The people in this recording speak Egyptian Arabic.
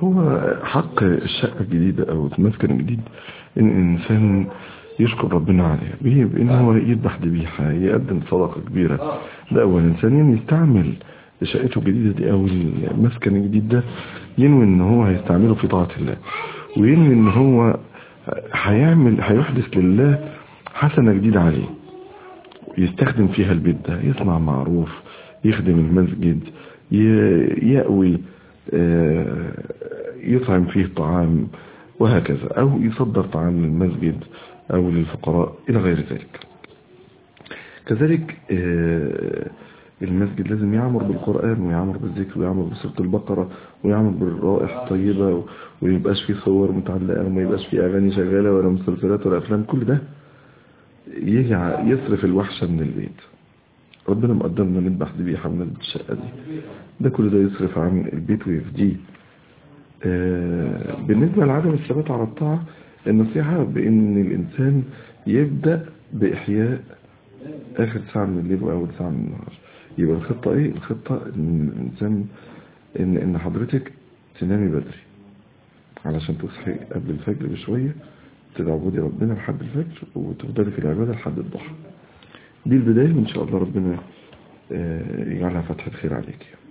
هو حق الشقة الجديدة أو المسكن الجديد إن الإنسان يشكر ربنا عليها بيه بإن هو يذبح ذبيحة يقدم صدقة كبيرة ده أولا ثانيا يستعمل شقته الجديدة دي أو المسكن الجديد ده ينوي إن هو هيستعمله في طاعة الله وينوي إن هو هيعمل هيحدث لله حسنة جديدة عليه يستخدم فيها البيت ده يصنع معروف يخدم المسجد يأوي يطعم فيه طعام وهكذا أو يصدر طعام للمسجد أو للفقراء إلى غير ذلك كذلك المسجد لازم يعمر بالقرآن ويعمر بالذكر ويعمر بسورة البقرة ويعمر بالرائح الطيبة ويبقاش فيه صور متعلقة وما يبقاش فيه أغاني شغالة ولا مسلسلات ولا أفلام كل ده يصرف الوحشة من البيت ربنا مقدمنا نذبح ذبيحة من الشقة دي ده كل ده يصرف عن البيت ويفديه بالنسبة لعدم الثبات على الطاعة النصيحة بأن الإنسان يبدأ بإحياء آخر ساعة من الليل وأول ساعة من النهار يبقى الخطة إيه؟ الخطة إن الإنسان إن, إن حضرتك تنامي بدري علشان تصحي قبل الفجر بشوية تعبدي ربنا لحد الفجر وتفضلي في العبادة لحد الضحى دي البداية وإن شاء الله ربنا يجعلها فتحة خير عليك